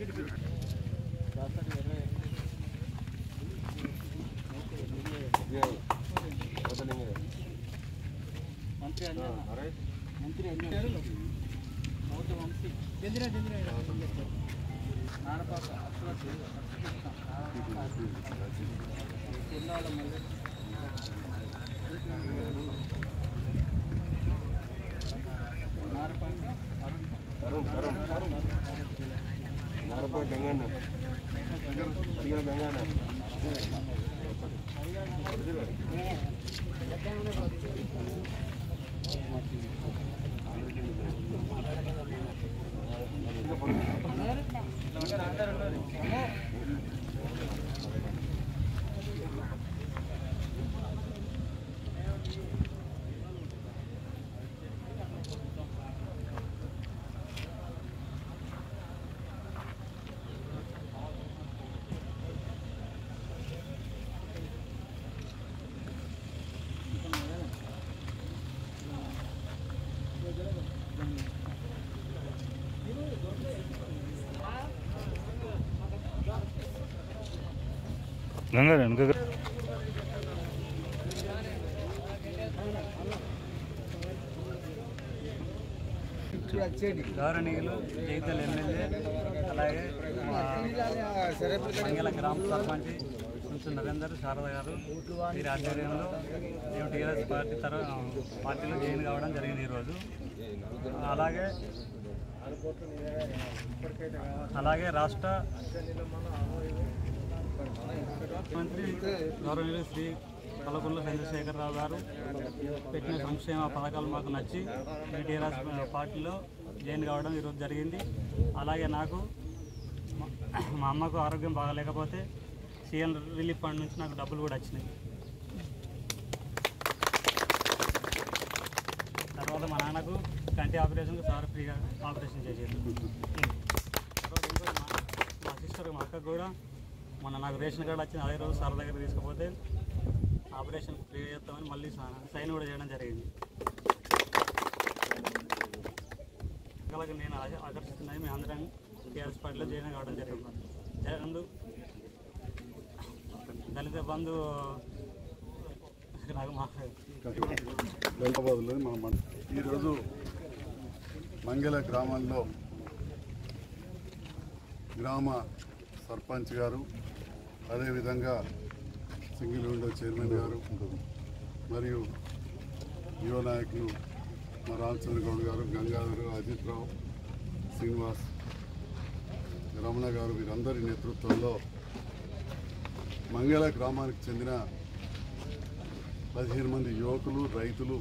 మంత్రి అన్న మంత్రి అన్న మౌత వంశీ చంద్ర చంద్ర నానపాక అశ్వతి చిన్నాల మళ్ళీ నారపాక అరుణ్ గంగా వెనుక గౌరవనీయులు జగిత్యాల ఎమ్మెల్యే అలాగే మా మంగళ గ్రామ సర్పంచ్ కొంచెం నరేందర్ శారద గారు వీరి ఆధ్వర్యంలో మేము టీఆర్ఎస్ పార్టీ తర పార్టీలో జాయిన్ కావడం జరిగింది ఈరోజు అలాగే అలాగే రాష్ట్ర మంత్రి గౌరవనీయులు శ్రీ కలకుంట్ల చంద్రశేఖరరావు గారు పెట్టిన సంక్షేమ పథకాలు మాకు నచ్చి టీఆర్ఎస్ పార్టీలో జాయిన్ కావడం ఈరోజు జరిగింది అలాగే నాకు మా- మా అమ్మకు ఆరోగ్యం బాగాలేకపోతే సీఎం రిలీఫ్ ఫండ్ నుంచి నాకు డబ్బులు కూడా వచ్చినాయి తర్వాత మా నాన్నకు కంటి ఆపరేషన్కు సార్ ఫ్రీగా ఆపరేషన్ చేసేది తర్వాత ఇంకో మా మా సిస్టర్ మా అక్కకు కూడా మొన్న నాకు రేషన్ కార్డు వచ్చింది అదే రోజు సార్ దగ్గర తీసుకుపోతే ఆపరేషన్ ఫ్రీ చేస్తామని మళ్ళీ సా- సైన్ కూడా చేయడం జరిగింది అలాగే నేను ఆశ- ఆకర్షిస్తున్నాయి మేము అందరం టీఆర్ఎస్ పార్టీలో జాయిన్ కావడం జరిగింది జగన్ దళిత బంధు నాకు మా హైదరాబాద్లోని మన మన ఈరోజు మంగళ గ్రామంలో గ్రామ సర్పంచ్ గారు అదేవిధంగా సింగిల్ విండో చైర్మన్ గారు మరియు యువ నాయకులు మా రామచంద్ర గౌడ్ గారు గంగాధర్ అజిత్ రావు శ్రీనివాస్ రమణ గారు వీరందరి నేతృత్వంలో మంగళ గ్రామానికి చెందిన పదిహేను మంది యువకులు రైతులు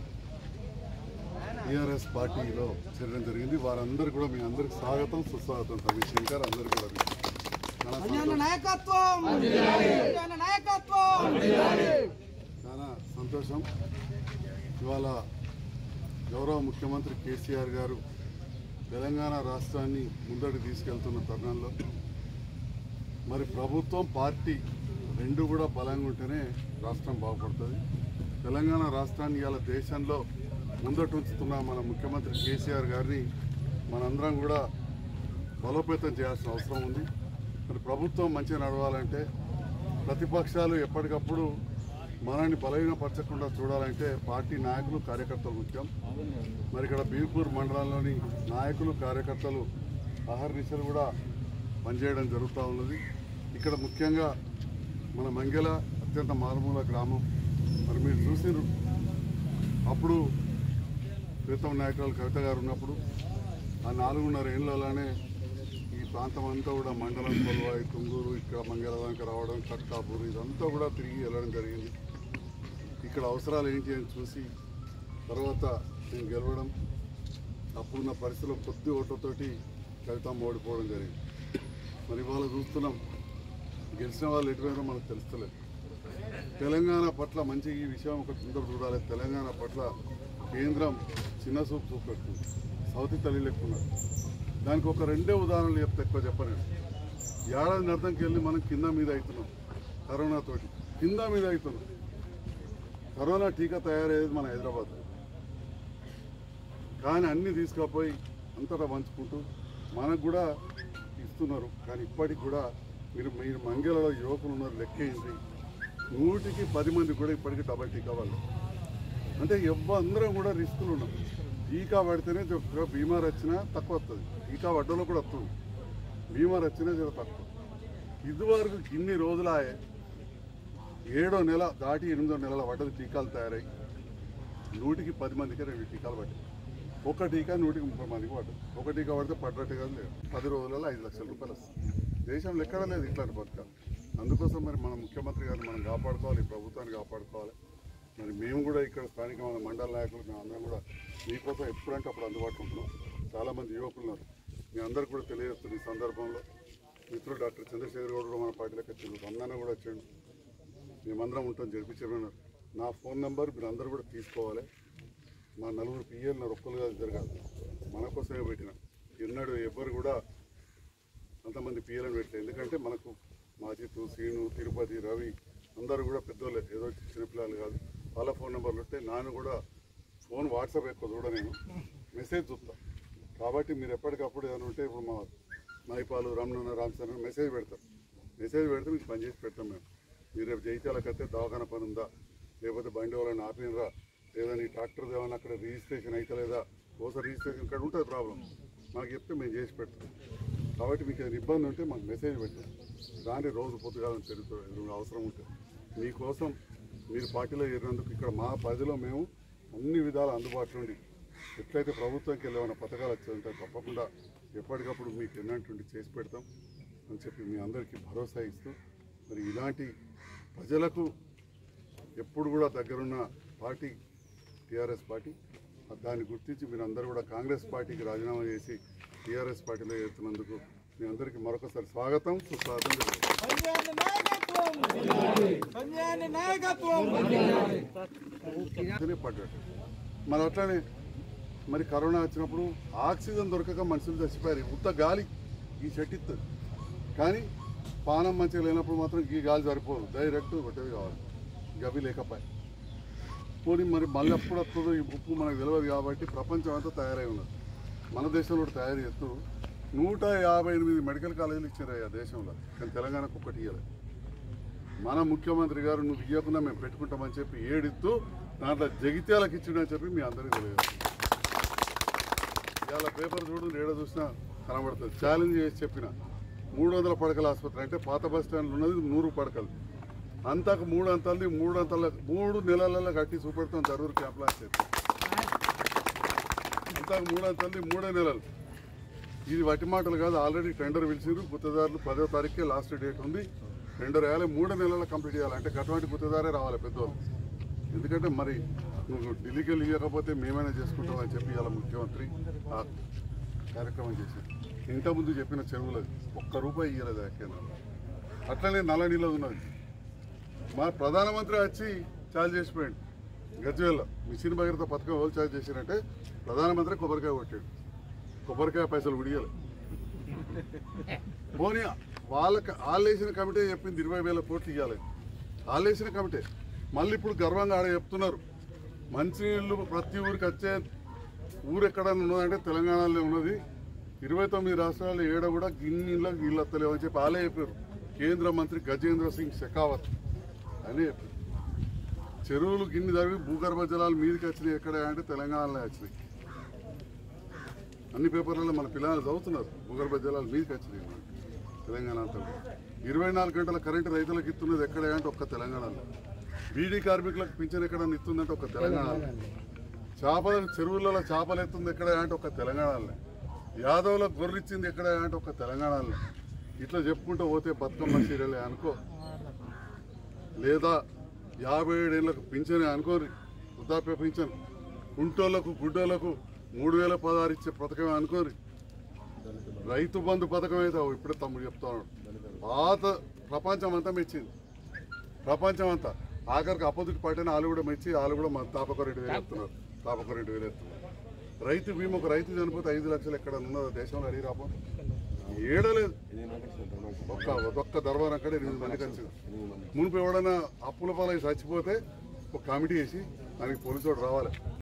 టీఆర్ఎస్ పార్టీలో చేరడం జరిగింది వారందరూ కూడా మీ అందరికి స్వాగతం సుస్వాగతం రమేష్ శంకర్ అందరూ కూడా మీకు చాలా సంతోషం. నాయకత్వం నాయకత్వం చాలా సంతోషం ఇవాళ గౌరవ ముఖ్యమంత్రి కేసీఆర్ గారు తెలంగాణ రాష్ట్రాన్ని ముందడు తీసుకెళ్తున్న తరుణంలో మరి ప్రభుత్వం పార్టీ రెండు కూడా బలంగా ఉంటేనే రాష్ట్రం బాగుపడుతుంది తెలంగాణ రాష్ట్రాన్ని ఇవాళ దేశంలో ముందట ఉంచుతున్న మన ముఖ్యమంత్రి కేసీఆర్ గారిని మనందరం కూడా బలోపేతం చేయాల్సిన అవసరం ఉంది మరి ప్రభుత్వం మంచిగా నడవాలంటే ప్రతిపక్షాలు ఎప్పటికప్పుడు మనల్ని బలహీనపరచకుండా చూడాలంటే పార్టీ నాయకులు కార్యకర్తలు ముఖ్యం మరి ఇక్కడ బీర్పూర్ మండలంలోని నాయకులు కార్యకర్తలు అహర్నిశలు కూడా పనిచేయడం జరుగుతూ ఉన్నది ఇక్కడ ముఖ్యంగా మన మంగళ అత్యంత మారుమూల గ్రామం మరి మీరు చూసినారు అప్పుడు ప్రీతం నాయకురాలు కవిత గారు ఉన్నప్పుడు ఆ నాలుగున్నర ఏళ్ళలోనే ఈ ప్రాంతం అంతా కూడా మండలం కొల్వాయి తుంగూరు ఇక్కడ మంగళదానికి రావడం కట్టాపూర్ ఇదంతా కూడా తిరిగి వెళ్ళడం జరిగింది ఇక్కడ అవసరాలు ఏంటి అని చూసి తర్వాత నేను గెలవడం అప్పుడున్న పరిస్థితుల్లో కొద్ది ఓట్లతోటి కవితమ్మ ఓడిపోవడం జరిగింది మరి ఇవాళ చూస్తున్నాం గెలిచిన వాళ్ళు ఎటువైనా మనకు తెలుస్తలేదు తెలంగాణ పట్ల మంచి ఈ విషయం ఒక తొందర చూడాలి తెలంగాణ పట్ల కేంద్రం చిన్న చూపు చూపెడుతుంది సౌతి తల్లి లెక్కున్నారు దానికి ఒక రెండే ఉదాహరణలు చెప్తే ఎక్కువ చెప్పను ఏడాది అర్థంకి వెళ్ళి మనం కింద మీద అవుతున్నాం కరోనాతోటి కింద మీద అవుతున్నాం కరోనా టీకా తయారయ్యేది మన హైదరాబాద్ కానీ అన్నీ తీసుకుపోయి అంతటా పంచుకుంటూ మనకు కూడా ఇస్తున్నారు కానీ ఇప్పటికి కూడా మీరు మీరు మంగళలో యువకులు ఉన్నారు లెక్కేయండి నూటికి పది మంది కూడా ఇప్పటికీ డబల్ టీకా వాళ్ళు అంటే ఎవ్వ అందరం కూడా రిస్కులు ఉన్నాం టీకా పడితేనే ఒక బీమార్ వచ్చినా తక్కువ వస్తుంది టీకా పడ్డలో కూడా వస్తుంది బీమార్ వచ్చినా చాలా తక్కువ ఇదివరకు ఇన్ని రోజులాయే ఏడో నెల దాటి ఎనిమిదో నెలల పడ్డది టీకాలు తయారై నూటికి పది మందికి రెండు టీకాలు పట్టాయి ఒక టీకా నూటికి ముప్పై మందికి పడ్డది ఒక టీకా పడితే పడ్డట్టుగా లేదు పది రోజులలో ఐదు లక్షల రూపాయలు వస్తుంది దేశంలో ఎక్కడ లేదు ఇట్లాంటి పథకాలు అందుకోసం మరి మన ముఖ్యమంత్రి గారిని మనం కాపాడుకోవాలి ఈ ప్రభుత్వాన్ని కాపాడుకోవాలి మరి మేము కూడా ఇక్కడ స్థానిక మన మండల నాయకులు మేము అందరం కూడా మీకోసం ఎప్పుడంటే అప్పుడు అందుబాటులో ఉంటున్నాం చాలామంది యువకులు ఉన్నారు మీ అందరికి కూడా తెలియజేస్తుంది ఈ సందర్భంలో మిత్రుడు డాక్టర్ చంద్రశేఖర్ గౌడ్ కూడా మన పార్టీలోకి వచ్చిండు అన్న కూడా వచ్చాడు మేమందరం ఉంటాం జరిపించారు నా ఫోన్ నెంబర్ మీరు అందరూ కూడా తీసుకోవాలి మా నలుగురు పిఎల్ నా ఒక్కరు కాదు జరగాలి మన కోసమే పెట్టిన ఎన్నడూ ఎవ్వరు కూడా అంతమంది పిఎల్ని పెట్టలేదు ఎందుకంటే మనకు మాజిత్ శ్రీను తిరుపతి రవి అందరూ కూడా పెద్దోళ్ళే ఏదో చిన్నపిల్లలు కాదు వాళ్ళ ఫోన్ నెంబర్లు ఉంటే నాన్న కూడా ఫోన్ వాట్సాప్ ఎక్కువ చూడ నేను మెసేజ్ చూస్తా కాబట్టి మీరు ఎప్పటికప్పుడు ఏదైనా ఉంటే ఇప్పుడు మా మైపాలు రమణ రామచంద్ర మెసేజ్ పెడతారు మెసేజ్ పెడితే మీకు పని చేసి పెడతాం మేము మీరు రేపు జైత్యాలకు వస్తే దవాఖాన పని ఉందా లేకపోతే బండి వాళ్ళని ఆపినరా లేదా నీ ట్రాక్టర్ ఏమైనా అక్కడ రిజిస్ట్రేషన్ అయితే లేదా ఓసారి రిజిస్ట్రేషన్ ఇక్కడ ఉంటుంది ప్రాబ్లం మాకు చెప్తే మేము చేసి పెడతాం కాబట్టి మీకు ఏదైనా ఇబ్బంది ఉంటే మాకు మెసేజ్ పెట్టండి దాన్ని రోజు పొద్దుగాలని తిరుగుతుంది అవసరం ఉంటుంది మీకోసం మీరు పార్టీలో చేరినందుకు ఇక్కడ మా పరిధిలో మేము అన్ని విధాల అందుబాటులో ఉండి ఎట్లయితే ప్రభుత్వంకి వెళ్ళేమైనా పథకాలు వచ్చాయంటే తప్పకుండా ఎప్పటికప్పుడు మీకు ఎన్నటువంటి చేసి పెడతాం అని చెప్పి మీ అందరికీ భరోసా ఇస్తూ మరి ఇలాంటి ప్రజలకు ఎప్పుడు కూడా దగ్గరున్న పార్టీ టీఆర్ఎస్ పార్టీ దాన్ని గుర్తించి మీరు అందరూ కూడా కాంగ్రెస్ పార్టీకి రాజీనామా చేసి టీఆర్ఎస్ పార్టీలో చేస్తున్నందుకు మీ అందరికీ మరొకసారి స్వాగతం సుస్వాగతం తెలియజేస్తున్నాను. సంజయాన్ని నాయకత్వం ఇతనే పడ్డాడు మరి అట్లానే మరి కరోనా వచ్చినప్పుడు ఆక్సిజన్ దొరకక మనుషులు చచ్చిపోయారు ఉత్త గాలి ఈ చెట్టు ఇస్తుంది కానీ పానం మంచిగా లేనప్పుడు మాత్రం ఈ గాలి సరిపోదు డైరెక్ట్ కొట్టేది కావాలి గవి లేకపోయి పోనీ మరి మళ్ళీ ఎప్పుడు వస్తుందో ఈ ఉప్పు మనకు తెలియదు కాబట్టి ప్రపంచం అంతా తయారై ఉన్నది మన దేశంలో కూడా తయారు చేస్తూ నూట యాభై ఎనిమిది మెడికల్ కాలేజీలు ఇచ్చారు ఆ దేశంలో కానీ తెలంగాణకు ఒక్కటి ఇవ్వలేదు మన ముఖ్యమంత్రి గారు నువ్వు ఇవ్వకుండా మేము పెట్టుకుంటామని చెప్పి ఏడిస్తూ దాంట్లో జగిత్యాలకు ఇచ్చిండని చెప్పి మీ అందరికీ తెలియదు ఇవాళ పేపర్ చూడు ఏడ చూసినా కనబడుతుంది ఛాలెంజ్ చేసి చెప్పిన మూడు వందల పడకల ఆసుపత్రి అంటే పాత బస్ స్టాండ్లో ఉన్నది నూరు పడకలు అంతకు మూడు అంతలది మూడు అంతల మూడు నెలలలో కట్టి చూపెడతాం జరూరు క్యాంప్ లాంచ్ చేస్తాం అంతకు మూడు అంతలది మూడే నెలలు ఇది వట్టి మాటలు కాదు ఆల్రెడీ టెండర్ పిలిచిరు గుత్తదారులు పదో తారీఖే లాస్ట్ డేట్ ఉంది టెండర్ వేయాలి మూడు నెలల్లో కంప్లీట్ చేయాలి అంటే అటువంటి గుత్తదారే రావాలి పెద్దవాళ్ళు ఎందుకంటే మరి నువ్వు ఢిల్లీకి వెళ్ళి ఇవ్వకపోతే మేమైనా చేసుకుంటాం అని చెప్పి ఇలా ముఖ్యమంత్రి ఆ కార్యక్రమం చేశారు ఇంతకుముందు చెప్పిన చెరువులు ఒక్క రూపాయి ఇవ్వలేదు కేంద్రం అట్లనే నల్ల నీళ్ళు ఉన్నది మా ప్రధానమంత్రి వచ్చి చాలు చేసిపోయాడు గజ్వేల్లో మిషన్ భగీరథ పథకం ఎవరు చాలు చేశారంటే ప్రధానమంత్రి కొబ్బరికాయ కొట్టాడు కొబ్బరికాయ పైసలు విడియాలి పోనీ వాళ్ళకి వాళ్ళు వేసిన కమిటీ చెప్పింది ఇరవై వేల కోట్లు ఇవ్వాలి వాళ్ళు వేసిన కమిటీ మళ్ళీ ఇప్పుడు గర్వంగా ఆడ చెప్తున్నారు మంచినీళ్ళు ప్రతి ఊరికి వచ్చే ఊరు ఎక్కడన్నా ఉన్నదంటే తెలంగాణలో ఉన్నది ఇరవై తొమ్మిది రాష్ట్రాలు ఏడ కూడా గిన్నెలకు నీళ్ళు వస్తలేవు అని చెప్పి వాళ్ళే చెప్పారు కేంద్ర మంత్రి గజేంద్ర సింగ్ షెకావత్ అని చెప్పారు చెరువులు గిన్నె జరిగి భూగర్భ జలాలు మీదకి వచ్చినాయి ఎక్కడ అంటే తెలంగాణలో వచ్చినాయి అన్ని పేపర్లలో మన పిల్లలు చదువుతున్నారు భూగర్భ జలాలు మీదకి వచ్చినాయి మనకి తెలంగాణ అంతా ఇరవై నాలుగు గంటల కరెంటు రైతులకు ఇస్తున్నది ఎక్కడ అంటే ఒక్క తెలంగాణలో బీడీ కార్మికులకు పింఛన్ ఎక్కడ ఇస్తుందంటే ఒక తెలంగాణలో చేపల చెరువులలో చేపలు ఎత్తుంది ఎక్కడ అంటే ఒక తెలంగాణలో యాదవులకు గొర్రె ఇచ్చింది ఎక్కడ అంటే ఒక తెలంగాణలో ఇట్లా చెప్పుకుంటూ పోతే బతుకమ్మ సీరియలే అనుకో లేదా యాభై ఏడేళ్లకు పింఛన్ అనుకోని వృద్ధాప్య పింఛన్ కుంటోళ్లకు గుడ్డోళ్లకు మూడు వేల పదహారు ఇచ్చే పథకం అనుకోని రైతు బంధు పథకం అయితే ఇప్పుడే తమ్ముడు చెప్తా ఉన్నాడు పాత ప్రపంచం అంతా మెచ్చింది ప్రపంచం అంతా ఆఖరికి అపోజిట్ పార్టీని వాళ్ళు కూడా మెచ్చి వాళ్ళు కూడా మన తాపక రెండు వేలు ఎత్తున్నారు తాపక రెండు వేలు ఎత్తున్నారు రైతు బీమా ఒక రైతు చనిపోతే ఐదు లక్షలు ఎక్కడ ఉన్నదో దేశంలో అడిగి రాపో ఏడలేదు ఒక్క ఒక్క దర్బార్ అక్కడ ఎనిమిది మందికి వచ్చింది మునుపు ఎవడన్నా అప్పుల పాలై చచ్చిపోతే ఒక కమిటీ వేసి దానికి పోలీసు వాడు రావాలి